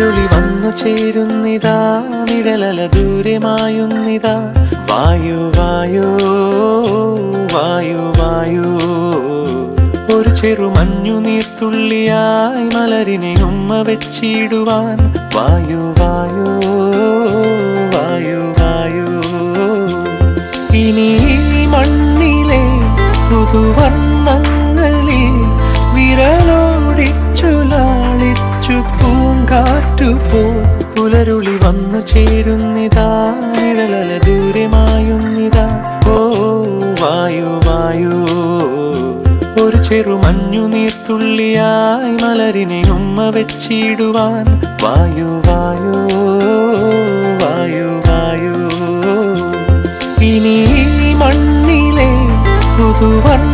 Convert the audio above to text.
പുലരുളി വന്നു ചേരുന്നിതാ നിഴലല ദൂരെ മായുന്നിതാ വായു വായു വായു വായു ഒരു ചെറു മഞ്ഞു നീർത്തുള്ളിയായി മലരിനെ ഉമ്മ വെച്ചിടുവാൻ വായു വായു വായു വായു ഇനി ഈ മണ്ണിലെ പുതുവർണ്ണങ്ങളിൽ വിരലോടിച്ചു ലാളിച്ചു പൂങ്കാറ്റുപോ പുലരുളി വന്നു ചേരുന്നിതാ നിഴലല ദൂരെ മായുന്നിതാ ഓ വായു വായു ഒരു ചെറു മഞ്ഞു നീർത്തുള്ളിയായി മലരിനെ ഉമ്മ വെച്ചിടുവാൻ വായു വായു വായു വായു ഇനി ഈ മണ്ണിലെ പുതുവർണ്ണ